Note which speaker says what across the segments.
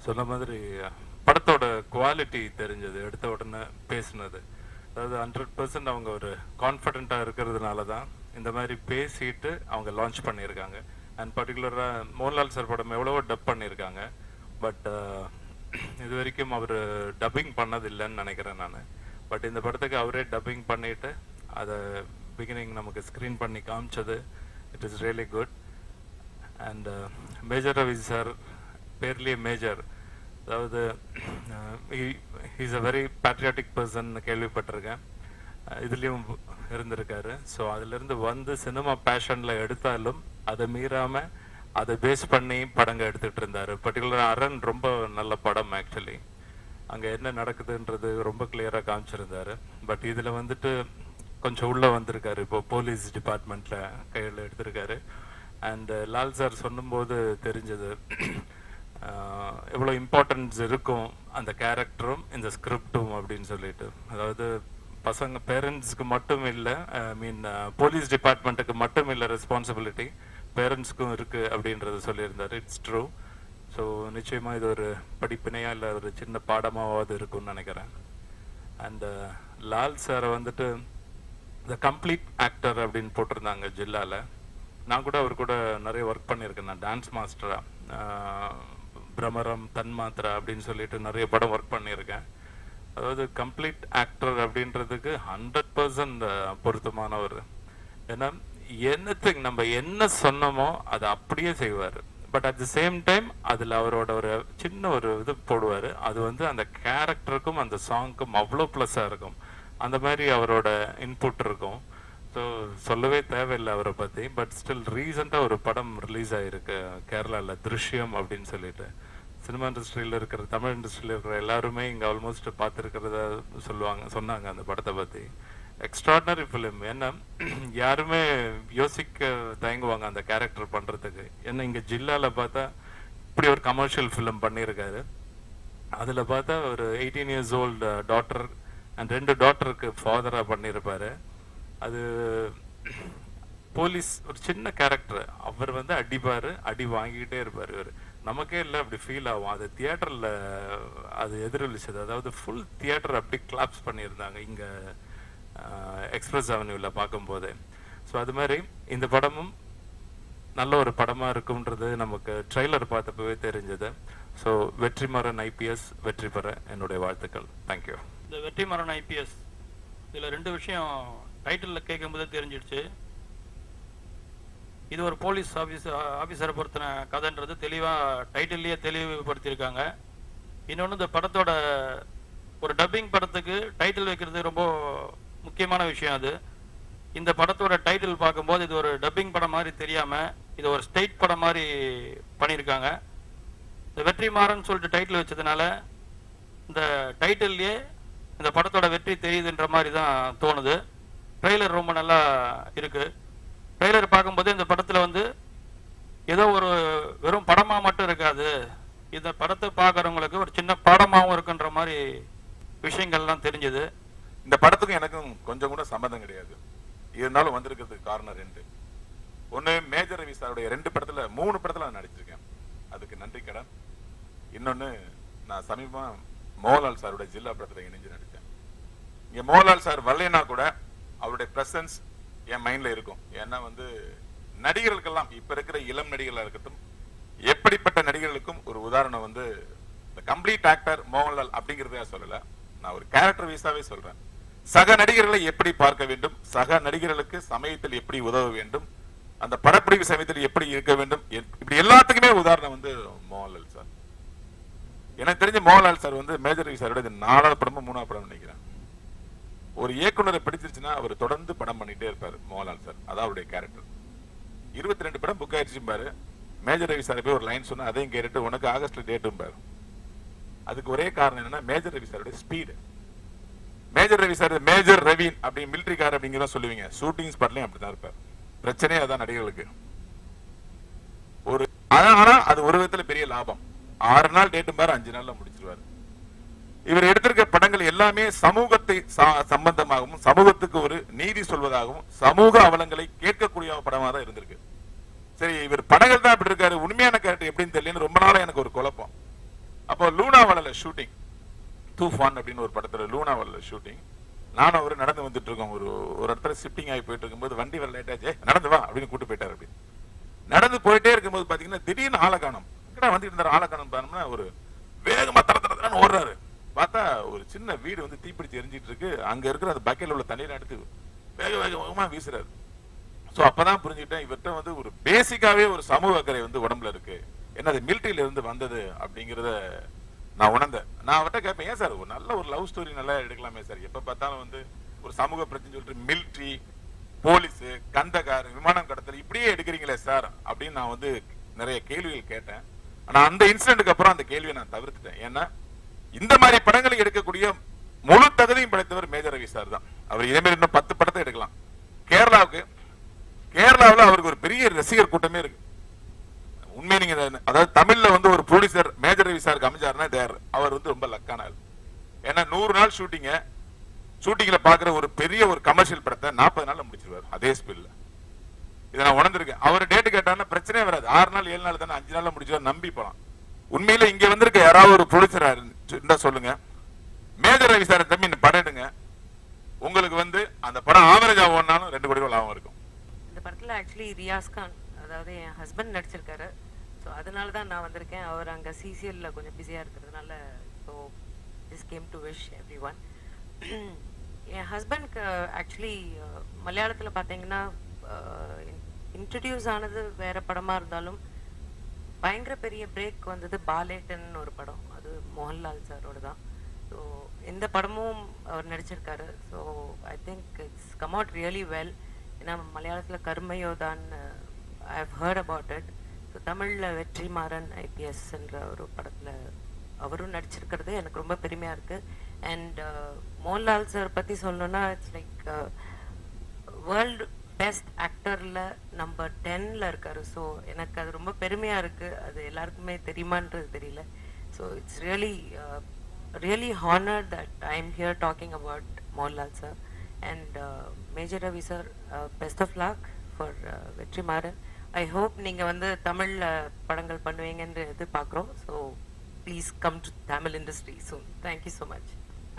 Speaker 1: சொன்ன மாதிரி படத்தோட குவாலிட்டி தெரிஞ்சது எடுத்த உடனே பேசுனது அதாவது ஹண்ட்ரட் பர்சன்ட் அவங்க ஒரு கான்ஃபிடென்ட்டாக இருக்கிறதுனால தான் இந்த மாதிரி பேசிட்டு அவங்க லான்ச் பண்ணியிருக்காங்க அண்ட் பர்டிகுலராக மோகன்லால் சார் படம் எவ்வளவோ டப் பண்ணியிருக்காங்க பட் இது வரைக்கும் அவர் டப்பிங் பண்ணதில்லைன்னு நினைக்கிறேன் நான் பட் இந்த படத்துக்கு அவரே டப்பிங் பண்ணிட்டு அதை பிகினிங் நமக்கு ஸ்க்ரீன் பண்ணி காமிச்சது it is really good and major Ravi sir பேர்லேயே மேஜர் அதாவது is a very patriotic person கேள்விப்பட்டிருக்கேன் அஹ் இதுலயும் இருந்திருக்காரு ஸோ அதிலிருந்து வந்து சினிமா பேஷனில் எடுத்தாலும் அதை மீறாம அதை பேஸ் பண்ணி படங்க எடுத்துட்டு இருந்தாரு பர்டிகுலர் அரண் ரொம்ப நல்ல படம் ஆக்சுவலி அங்க என்ன நடக்குதுன்றது ரொம்ப கிளியரா காமிச்சிருந்தாரு பட் இதுல வந்துட்டு கொஞ்சம் உள்ள வந்திருக்காரு இப்போ போலீஸ் டிபார்ட்மெண்ட்ல கையில் எடுத்திருக்காரு அண்ட் லால் சார் சொல்லும்போது தெரிஞ்சது ஆஹ் எவ்வளவு இம்பார்ட்டன்ஸ் இருக்கும் அந்த கேரக்டரும் இந்த ஸ்கிரிப்டும் அப்படின்னு சொல்லிட்டு அதாவது பசங்க பேரண்ட்ஸ்க்கு மட்டும் இல்லை ஐ மீன் போலீஸ் டிபார்ட்மெண்ட்டுக்கு மட்டும் இல்லை ரெஸ்பான்சிபிலிட்டி பேரண்ட்ஸ்க்கும் இருக்கு அப்படின்றத சொல்லியிருந்தாரு இட்ஸ் ட்ரூ ஸோ நிச்சயமா இது ஒரு படிப்பினையா இல்லை ஒரு சின்ன பாடமாவது இருக்கும்னு நினைக்கிறேன் அண்ட் லால் சாரை வந்துட்டு த கம்ப்ளீட் ஆக்டர் அப்படின்னு போட்டிருந்தாங்க ஜில்லால நான் கூட அவர் கூட நிறைய ஒர்க் பண்ணியிருக்கேன் நான் டான்ஸ் மாஸ்டரா பிரமரம் தன்மாத்ரா அப்படின்னு சொல்லிட்டு நிறைய படம் ஒர்க் பண்ணியிருக்கேன் அதாவது கம்ப்ளீட் ஆக்டர் அப்படின்றதுக்கு ஹண்ட்ரட் பர்சன்ட் பொருத்தமானவர் ஏன்னா என்னத்துக்கு நம்ம என்ன சொன்னோமோ அதை அப்படியே செய்வார் but at the same time அதில் அவரோட ஒரு சின்ன ஒரு இது போடுவார் அது வந்து அந்த கேரக்டருக்கும் அந்த சாங்க்கும் அவ்வளோ ப்ளஸ்ஸாக இருக்கும் அந்த மாதிரி அவரோட இன்புட் இருக்கும் ஸோ சொல்லவே தேவையில்லை அவரை பற்றி பட் ஸ்டில் ரீசெண்டாக ஒரு படம் ரிலீஸ் ஆகிருக்கு கேரளாவில் திருஷ்யம் அப்படின்னு சொல்லிட்டு சினிமா இண்டஸ்ட்ரியில் இருக்கிற தமிழ் இண்டஸ்ட்ரியில் இருக்கிற எல்லாருமே இங்கே ஆல்மோஸ்ட் பார்த்துருக்கிறத சொல்லுவாங்க சொன்னாங்க அந்த படத்தை பற்றி எக்ஸ்ட்ராடினரி ஃபிலிம் ஏன்னா யாருமே யோசிக்க தயங்குவாங்க அந்த கேரக்டர் பண்ணுறதுக்கு ஏன்னா இங்கே ஜில்லாவில் பார்த்தா இப்படி ஒரு கமர்ஷியல் ஃபிலிம் பண்ணியிருக்காரு அதில் பார்த்தா ஒரு eighteen years old daughter and ரெண்டு டாட்டருக்கு ஃபாதராக பண்ணியிருப்பாரு அது போலீஸ் ஒரு சின்ன கேரக்டர் அவர் வந்து அடிப்பாரு அடி வாங்கிக்கிட்டே இருப்பாரு இவர் நமக்கே இல்லை அப்படி ஃபீல் ஆகும் அது தியேட்டரில் அது எதிரொலிச்சது அதாவது ஃபுல் தியேட்டர் அப்படி கிளாப்ஸ் பண்ணியிருந்தாங்க இங்கே எக்ஸ்பிரஸ் அவென்யூவில் பார்க்கும்போது ஸோ அது மாதிரி இந்த படமும் நல்ல ஒரு படமாக இருக்கும்ன்றது நமக்கு ட்ரெய்லர் பார்த்தப்பவே தெரிஞ்சது ஸோ வெற்றிமாறன் ஐபிஎஸ் வெற்றி பெற என்னுடைய வாழ்த்துக்கள் தேங்க்யூ
Speaker 2: இந்த வெற்றிமாறன் ஐபிஎஸ் இதில் ரெண்டு விஷயம் டைட்டிலில் கேட்கும்போதே தெரிஞ்சிடுச்சு இது ஒரு போலீஸ் ஆஃபீஸ் ஆஃபீஸரை பொறுத்தின கதைன்றது தெளிவாக டைட்டில்லையே தெளிவுபடுத்தியிருக்காங்க இன்னொன்று இந்த படத்தோட ஒரு டப்பிங் படத்துக்கு டைட்டில் வைக்கிறது ரொம்ப முக்கியமான விஷயம் அது இந்த படத்தோட டைட்டில் பார்க்கும்போது இது ஒரு டப்பிங் படம் மாதிரி தெரியாமல் இது ஒரு ஸ்டேட் படம் மாதிரி பண்ணியிருக்காங்க இந்த வெற்றிமாறன் சொல்லிட்டு டைட்டில் வச்சதுனால இந்த டைட்டில்லையே இந்த படத்தோட வெற்றி தெரியுதுன்ற மாதிரி தான் தோணுது ட்ரெய்லர் ரொம்ப நல்லா இருக்கு ட்ரெய்லர் பார்க்கும்போது இந்த படத்துல வந்து ஏதோ ஒரு வெறும் படமா மட்டும் இருக்காது இந்த படத்தை பார்க்குறவங்களுக்கு ஒரு சின்ன பாடமாவும் இருக்குன்ற மாதிரி விஷயங்கள்லாம் தெரிஞ்சது
Speaker 3: இந்த படத்துக்கும் எனக்கும் கொஞ்சம் கூட சம்மந்தம் கிடையாது இருந்தாலும் வந்திருக்கிறதுக்கு காரணம் ரெண்டு ஒண்ணு மேஜர் ரவி சாருடைய ரெண்டு படத்துல மூணு படத்துல நான் நடிச்சிருக்கேன் அதுக்கு நன்றி கடன் இன்னொன்னு நான் சமீபமா மோகன்லால் சாருடைய ஜில்லா படத்துல இணைஞ்சு நடித்தேன் இங்க மோகன்லால் சார் வரலைன்னா கூட அவருடைய பிரசன்ஸ் என் மைண்ட்ல இருக்கும் ஏன்னா வந்து நடிகர்களுக்கெல்லாம் இப்ப இருக்கிற இளம் நடிகர்களா இருக்கட்டும் எப்படிப்பட்ட நடிகர்களுக்கும் ஒரு உதாரணம் வந்து இந்த கம்ப்ளீட் ஆக்டர் மோகன்லால் அப்படிங்கறத சொல்லல நான் ஒரு கேரக்டர் வீசாவே சொல்றேன் சக நடிகர்களை எப்படி பார்க்க வேண்டும் சக நடிகர்களுக்கு சமயத்தில் எப்படி உதவ வேண்டும் அந்த படப்பிடிப்பு சமயத்தில் எப்படி இருக்க வேண்டும் எ- இப்படி எல்லாத்துக்குமே உதாரணம் வந்து மோகன்லால் சார் எனக்கு தெரிஞ்ச மோகன்லால் சார் வந்து மேஜர் ரவி சாரோட இது நாலாவது படமும் மூணாவது படம் நினைக்கிறேன் ஒரு இயக்குனரை பிடிச்சிருச்சுன்னா அவர் தொடர்ந்து படம் பண்ணிட்டே இருப்பாரு மோகன்லால் சார் அதான் அவருடைய கேரக்டர் இருபத்தி ரெண்டு படம் புக் ஆயிடுச்சும்பாரு மேஜர் ரவி சார் போய் ஒரு லைன் சொன்னா அதையும் கேட்டுட்டு உனக்கு ஆகஸ்ட்ல டேட்டும்பாரு அதுக்கு ஒரே காரணம் என்னன்னா மேஜர் ரவி சாரோட speed major Ravi sir major Ravi அப்படி மிலிட்டரி கார் அப்படிங்கிறத சொல்லுவீங்க ஷூட்டிங் ஸ்பாட்லயும் அப்படிதான் இருப்பார் பிரச்சனையே அதான் நடிகர்களுக்கு ஒரு ஆனா ஆனா அது ஒரு விதத்துல பெரிய லாபம் ஆறு நாள் டேட்டும் பாரு அஞ்சு நாள்ல முடிச்சிருவாரு இவர் எடுத்திருக்க படங்கள் எல்லாமே சமூகத்தை சா- சம்பந்தமாகவும் சமூகத்துக்கு ஒரு நீதி சொல்வதாகவும் சமூக அவலங்களை கேட்கக்கூடிய படமா தான் இருந்திருக்கு சரி இவர் படங்கள் தான் இப்படி இருக்காரு உண்மையான கேரக்டர் எப்படின்னு தெரியலன்னு ரொம்ப நாளா எனக்கு ஒரு குழப்பம் அப்போ லூனாவால ஷூட்டிங் தூஃபான் அப்படின்னு ஒரு படத்துல லூனாவால ஷூட்டிங் நானும் அவரு நடந்து வந்துட்டு இருக்கோம் ஒரு ஒரு இடத்துல ஷிஃப்டிங் ஆகி போயிட்டு இருக்கும்போது வண்டி வர லேட் ஆச்சு "ஏய், நடந்து வா அப்படின்னு கூட்டு போயிட்டாரு அப்படி நடந்து போயிட்டே இருக்கும்போது பாத்தீங்கன்னா திடீர்னு ஆளை காணும் எங்கடா வந்துட்டு இருந்தாரு ஆளை காணும் பாருன்னா ஒரு வேகமா தர தர தரன்னு ஓடுறாரு பார்த்தா ஒரு சின்ன வீடு வந்து தீப்பிடிச்சு எரிஞ்சிட்டு இருக்கு அங்க இருக்கிற அந்த பக்கெட்ல உள்ள தண்ணீரை எடுத்து வேக வேக வேகமா வீசுறாரு சோ அப்பதான் புரிஞ்சுக்கிட்டேன் இவர்கிட்ட வந்து ஒரு பேசிக்காவே ஒரு சமூக அக்கறை வந்து உடம்புல இருக்கு என்ன அது மிலிட்டரியில இருந்து வந்தது அப்படிங்கறத நான் உணர்ந்தேன் நான் அவர்கிட்ட கேட்பேன் ஏன் சார் ஒரு நல்ல ஒரு லவ் ஸ்டோரி நல்லா எடுக்கலாமே சார் எப்ப பார்த்தாலும் வந்து ஒரு சமூக பிரச்சனை சொல்லிட்டு மிலிட்ரி போலீஸ் கந்தகார் விமானம் கடத்தல் இப்படியே எடுக்கிறீங்களே சார் அப்படின்னு நான் வந்து நிறைய கேள்விகள் கேட்டேன் ஆனா அந்த இன்சிடென்ட்க்கு அப்புறம் அந்த கேள்வியை நான் தவிர்த்துட்டேன் ஏன்னா இந்த மாதிரி படங்களை எடுக்கக்கூடிய முழு தகுதியும் படைத்தவர் மேஜர் ரவி சார் தான் அவர் இதே மாதிரி இன்னும் பத்து படத்தை எடுக்கலாம் கேரளாவுக்கு கேரளாவுல அவருக்கு ஒரு பெரிய ரசிகர் கூட்டமே இருக்கு உண்மை நீங்க இத- அதாவது தமிழ்ல வந்து ஒரு ப்ரொடியூசர் மேஜர் ரவி சாருக்கு அமைஞ்சாருன்னா தேர் அவர் வந்து ரொம்ப லக்கான ஆள் ஏன்னா நூறு நாள் ஷூட்டிங்க ஷூட்டிங்ல பாக்குற ஒரு பெரிய ஒரு கமர்ஷியல் படத்தை நாற்பது நாள்ல முடிச்சிருவாரு அதே ஸ்பீட்ல இதை நான் உணர்ந்திருக்கேன் அவர் டேட் கேட்டாருன்னா பிரச்சனையே வராது ஆறு நாள் ஏழு நாள் தானே அஞ்சு நாள்ல முடிச்சுவார் நம்பி போலாம் உண்மையில இங்க வந்திருக்க யாராவது ஒரு ப்ரொடியூசரா இருந்தா சொல்லுங்க மேஜர் ரவி சார் தம்பி இந்த படம் எடுங்க உங்களுக்கு வந்து அந்த படம் ஆவரேஜ் ஆகும்னாலும் ரெண்டு கோடி ரூபாய் லாபம் இருக்கும்
Speaker 4: இந்த படத்துல ஆக்சுவலி ரியாஸ் கான் அதாவது என் ஹஸ்பண்ட் நடிச்சிருக்காரு ஸோ அதனால தான் நான் வந்திருக்கேன் அவர் அங்கே சிசிஎல்ல கொஞ்சம் பிஸியாக இருக்கிறதுனால so this game to wish everyone என் ஹஸ்பண்ட்க்கு ஆக்சுவலி மலையாளத்தில் பார்த்தீங்கன்னா இன்ட்ரடியூஸ் ஆனது வேற படமாக இருந்தாலும் பயங்கர பெரிய பிரேக் வந்தது பாலேட்டன் ஒரு படம் அது மோகன்லால் சாரோட தான் ஸோ இந்த படமும் அவர் நடிச்சிருக்காரு so I think it's come out really well ஏன்னா மலையாளத்தில் கர்மயோதான் I have heard about it so தமிழில் வெற்றிமாறன் ஐபிஎஸ்ன்ற ஒரு படத்தில் அவரும் நடிச்சிருக்கிறது எனக்கு ரொம்ப பெருமையாக இருக்குது அண்ட் மோகன்லால் சார் பற்றி சொல்லணும்னா இட்ஸ் லைக் வேர்ல்டு பெஸ்ட் ஆக்டரில் நம்பர் டென்னில் இருக்காரு ஸோ எனக்கு அது ரொம்ப பெருமையாக இருக்குது அது எல்லாருக்குமே தெரியுமான்றது தெரியல so it's really really honour that I am here talking about Mohanlal sir and major Ravi sir best of luck for Vetrimaaran I hope நீங்கள் வந்து தமிழில் படங்கள் பண்ணுவீங்கன்னு எதிர்பார்க்குறோம் so please come to Tamil industry soon thank you so much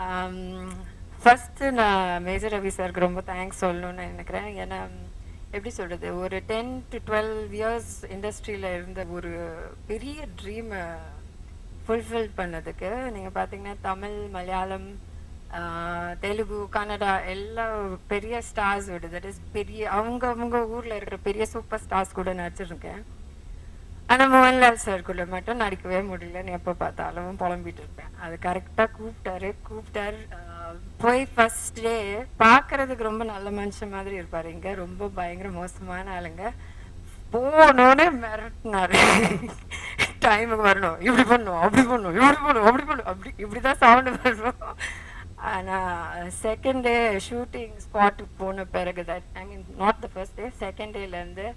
Speaker 5: first நான் major Ravi சாருக்கு ரொம்ப thanks சொல்லணும்னு நினைக்கிறேன் ஏன்னா எப்படி சொல்கிறது ஒரு டென் டு டுவெல் இயர்ஸ் இண்டஸ்ட்ரியில் இருந்த ஒரு பெரிய ட்ரீமை ஃபுல்ஃபில் பண்ணதுக்கு நீங்கள் பார்த்தீங்கன்னா தமிழ் மலையாளம் ஆஹ், தெலுங்கு கன்னடா எல்லா பெரிய ஸ்டார்ஸ் விடு தட் இஸ் பெரிய அவங்க அவங்க ஊரில் இருக்கிற பெரிய சூப்பர் ஸ்டார்ஸ் கூட நடிச்சிருக்கேன் ஆனால் மோகன்லால் சார் கூட மட்டும் நடிக்கவே முடியலன்னு எப்போ பார்த்தாலும் புலம்பிட்டு இருப்பேன் அது கரெக்டாக கூப்பிட்டாரு கூப்பிட்டாரு ஆஹ் போய் ஃபர்ஸ்ட் டே பார்க்கறதுக்கு ரொம்ப நல்ல மனுஷன் மாதிரி இருப்பாரு இங்க ரொம்ப பயங்கர மோசமான ஆளுங்க போனோடனே மிரட்டினாரு டைமுக்கு வரணும் இப்படி பண்ணும் அப்படி பண்ணும் இப்படி பண்ணும் அப்படி பண்ணும் அப்படி இப்படிதான் சவுண்ட் வரும் ஆனா செகண்ட் டே ஷூட்டிங் ஸ்பாட்டுக்கு போன பிறகு that I mean not the first day second டேலேருந்து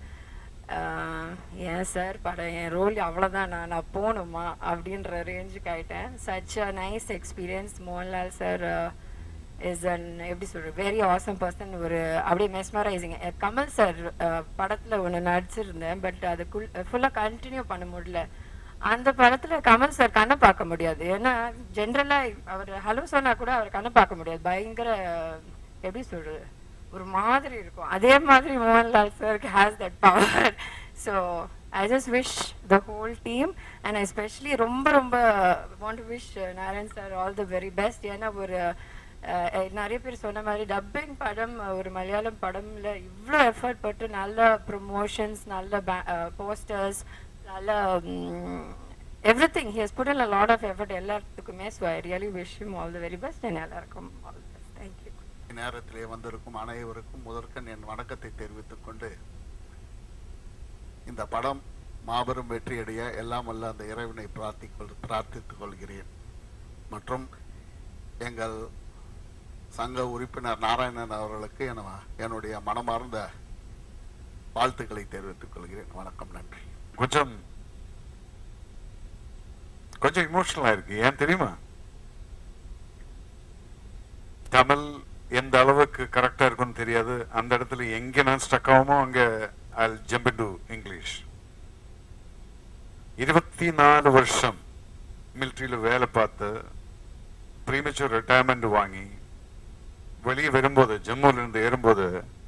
Speaker 5: ஏன் சார் படம் என் ரோல் அவ்வளோதான் நான் நான் போகணுமா அப்படின்ற ரேஞ்சுக்கு ஆயிட்டேன் such a nice experience Mohanlal sir is an எப்படி சொல்கிறது வெரி ஆசம் பர்சன் ஒரு அப்படியே மெஸ்மரைசிங் கமல் சார் படத்தில் ஒன்று நடிச்சிருந்தேன் பட் அதுக்குள் ஃபுல்லாக கண்டினியூ பண்ண முடியல அந்த படத்தில் கமல் சார் கண்ணை பார்க்க முடியாது ஏன்னா ஜென்ரலாக அவர் ஹலோ சொன்னா கூட அவர் கண்ணை பார்க்க முடியாது பயங்கர எப்படி சொல்கிறது ஒரு மாதிரி இருக்கும் அதே மாதிரி மோகன்லால் சாருக்கு has that power so I just wish the whole team and especially ரொம்ப ரொம்ப want wish Narayan sir all the very best ஏன்னா ஒரு அஹ், நிறைய பேர் சொன்ன மாதிரி டப்பிங் படம் ஒரு மலையாளம் படம்ல இவ்வளோ எஃபர்ட் போட்டு நல்ல ப்ரொமோஷன்ஸ் நல்ல போஸ்டர்ஸ் நல்ல everything he has put a lot of effort எல்லாத்துக்குமே so I really wish him all the very best and எல்லாருக்கும் ஆல் தி பெஸ்ட் தேங்க்யூ
Speaker 6: நேரத்திலே வந்திருக்கும் அனைவருக்கும் முதற்கண் என் வணக்கத்தை தெரிவித்துக் கொண்டு இந்த படம் மாபெரும் வெற்றியடைய எல்லாம் வல்ல அந்த இறைவனை பிரார்த்திக்கொள் பிரார்த்தித்துக் கொள்கிறேன் மற்றும் எங்கள் சங்க உறுப்பினர் நாராயணன் அவர்களுக்கு என என்னுடைய மனமார்ந்த வாழ்த்துக்களை தெரிவித்துக் கொள்கிறேன் வணக்கம் நன்றி
Speaker 3: கொஞ்சம் கொஞ்சம் இமோஷனலா இருக்கு ஏன் தெரியுமா தமிழ் எந்த அளவுக்கு கரெக்டா இருக்கும்னு தெரியாது அந்த இடத்துல எங்க நான் ஸ்டக் ஆகுமோ அங்க ஐ ஜம்ப் டு இங்கிலீஷ் இருபத்தி நாலு வருஷம்
Speaker 7: மிலிட்ரியில் வேலை பார்த்து ப்ரீமெச்சூர் ரிட்டையர்மெண்ட் வாங்கி வெளியே வரும்போது ஜம்முல இருந்து ஏறும்போது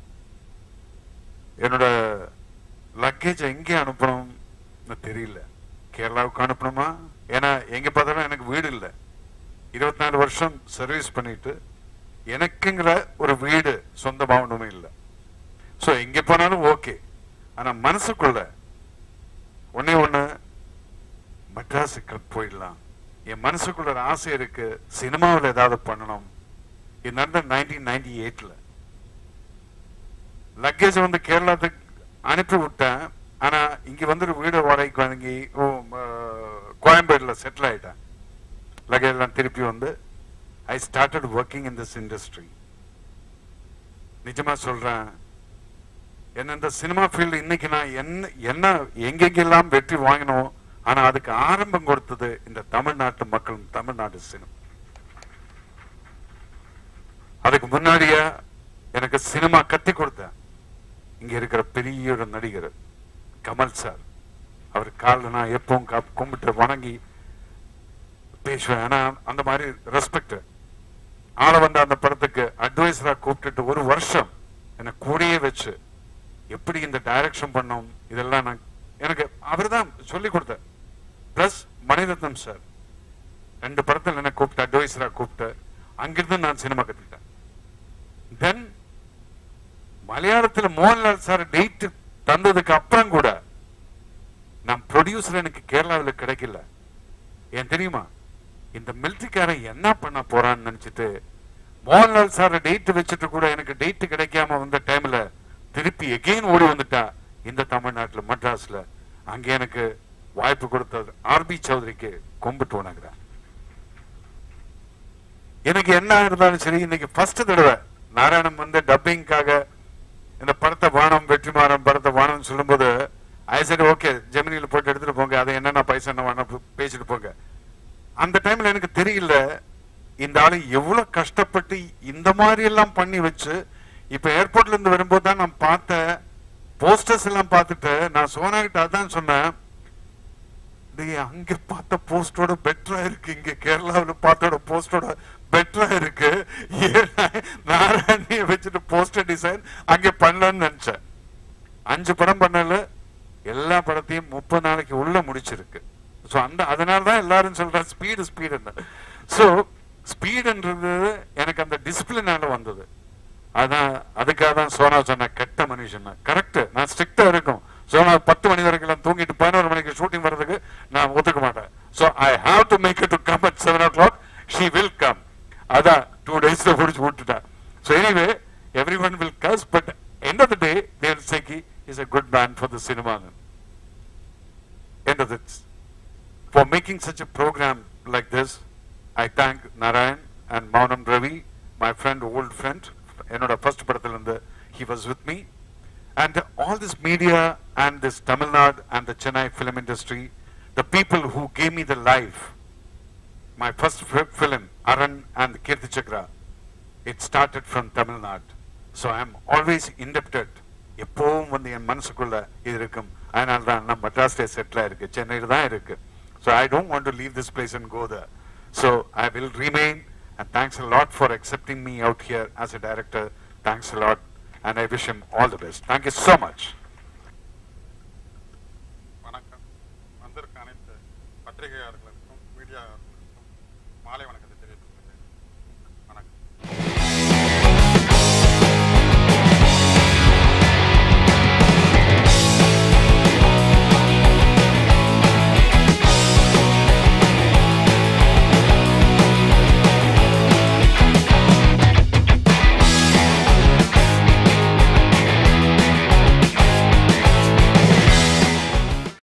Speaker 7: என்னோட லக்கேஜ் எங்கே அனுப்பணும்னு தெரியல கேரளாவுக்கு அனுப்பணுமா ஏன்னா எங்க பார்த்தாலும் எனக்கு வீடு இல்லை இருபத்தி நாலு வருஷம் சர்வீஸ் பண்ணிட்டு எனக்குங்கிற ஒரு வீடு சொந்தமாகணுமே இல்லை ஸோ எங்க போனாலும் ஓகே ஆனா மனசுக்குள்ள ஒண்ணே ஒண்ணு மெட்ராஸுக்கு போயிடலாம் என் மனசுக்குள்ள ஒரு ஆசை இருக்கு சினிமாவில் ஏதாவது பண்ணணும் இது நடந்த நைன்டீன் நைன்டி எயிட்ல லக்கேஜ் வந்து கேரளாத்துக்கு அனுப்பி விட்டேன் ஆனா இங்க வந்து ஒரு வீடு வாடகைக்கு வாங்கி ஓ, ம, கோயம்பேடுல செட்டில் ஆயிட்டேன் லக்கேஜ் எல்லாம் திருப்பி வந்து I started working in this industry நிஜமா சொல்றேன் என்ன இந்த சினிமா ஃபீல்டு இன்னைக்கு நான் என்ன என்ன எங்கெங்கெல்லாம் வெற்றி வாங்கினோம் ஆனா அதுக்கு ஆரம்பம் கொடுத்தது இந்த தமிழ்நாட்டு மக்கள் தமிழ்நாட்டு சினிமா அதுக்கு முன்னாடியே எனக்கு சினிமா கத்தி கொடுத்தேன் இங்க இருக்கிற பெரிய ஒரு நடிகர் கமல் சார் அவர் காலில் நான் எப்பவும் கா- கும்பிட்டு வணங்கி பேசுவேன் ஆனா அந்த மாதிரி ரெஸ்பெக்ட் ஆள வந்த அந்த படத்துக்கு அட்வைசரா கூப்பிட்டுட்டு ஒரு வருஷம் என்னை கூடயே வச்சு எப்படி இந்த டைரக்ஷன் பண்ணோம் இதெல்லாம் நான் எனக்கு அவர் தான் சொல்லி கொடுத்தார் பிளஸ் மணிரத்னம் சார் ரெண்டு படத்தில் என்ன கூப்பிட்டு அட்வைசரா கூப்பிட்டு அங்கிருந்து நான் சினிமா கத்துக்கிட்டேன் தென் மலையாளத்துல மோகன்லால் சார் டேட் தந்ததுக்கு அப்புறம் கூட நான் ப்ரொடியூசர் எனக்கு கேரளாவில் கிடைக்கல ஏன் தெரியுமா இந்த மிலிட்ரிக்காரன் என்ன பண்ண போறான்னு நினைச்சிட்டு மோகன்லால் சார் டேட் வச்சுட்டு கூட எனக்கு டேட் கிடைக்காம வந்த டைம்ல திருப்பி எகெயின் ஓடி வந்துட்டா இந்த தமிழ்நாட்டுல மெட்ராஸ்ல அங்க எனக்கு வாய்ப்பு கொடுத்தது ஆர்பி சௌத்ரிக்கு கும்பிட்டு வணங்குறேன் எனக்கு என்ன இருந்தாலும் சரி இன்னைக்கு ஃபர்ஸ்ட் தடவை நாராயணன் வந்து டப்பிங்காக இந்த படத்தை வானம் வெற்றிமாறன் படத்தை வானம்னு சொல்லும்போது ஐ சரி ஓகே ஜெமினியில் போட்டு எடுத்துட்டு போங்க அதை என்னென்ன பைசா என்ன வேணா பேசிட்டு போங்க அந்த டைம்ல எனக்கு தெரியல இந்த ஆளு எவ்வளவு கஷ்டப்பட்டு இந்த மாதிரி எல்லாம் பண்ணி வச்சு இப்ப ஏர்போர்ட்ல இருந்து வரும்போது தான் நான் பார்த்த போஸ்டர்ஸ் எல்லாம் பார்த்துட்டு நான் சோனா கிட்ட அதான் சொன்னேன் டேய் அங்க பார்த்த போஸ்டோட பெட்டரா இருக்கு இங்க கேரளாவுல பார்த்தோட போஸ்டோட பெட்டரா இருக்கு ஏன்னா நாராயணிய வச்சுட்டு போஸ்டர் டிசைன் அங்க பண்ணலாம்னு நினைச்சேன் அஞ்சு படம் பண்ணல எல்லா படத்தையும் முப்பது நாளைக்கு உள்ள முடிச்சிருக்கு ஸோ அந்த அதனால தான் எல்லாரும் சொல்றேன் ஸ்பீடு ஸ்பீடுன்னு ஸோ ஸ்பீடுன்றது எனக்கு அந்த டிசிப்ளினால வந்தது அதான் அதுக்காக தான் சோனா சொன்ன கெட்ட மனுஷன் கரெக்ட் நான் ஸ்ட்ரிக்டா இருக்கும் சோனா பத்து மணி வரைக்கும் எல்லாம் தூங்கிட்டு பதினோரு மணிக்கு ஷூட்டிங் வர்றதுக்கு நான் ஒத்துக்க மாட்டேன் so I have to make it to come at seven o'clock she will come அதான் டூ டேஸ்ல முடிச்சு விட்டுட்டேன் so anyway everyone will guess but end of the day தேல் சேக்கி is a good man for the cinema end of this. For making such a program like this, I thank Narayan and Maunam Ravi, my friend, old friend. என்னோட first படத்துல இருந்து he was with me. And all this media and this Tamil Nadu and the Chennai film industry, the people who gave me the life, my first fi- film, Aran and Kirti Chakra, it started from Tamil Nadu. So I'm always indebted. எப்பவும் வந்து என் மனசுக்குள்ள இது இருக்கும் அதனால தான் நான் மெட்ராஸ்ல settle இருக்கு சென்னையில் தான் இருக்கு so I don't want to leave this place and go Dhar so I will remain and thanks a lot for accepting me out here as a director thanks a lot and I wish M all the best thank you so much
Speaker 8: வணக்கம் வந்திருக்க அனைத்து பத்திரிகையாளர்களுக்கும் media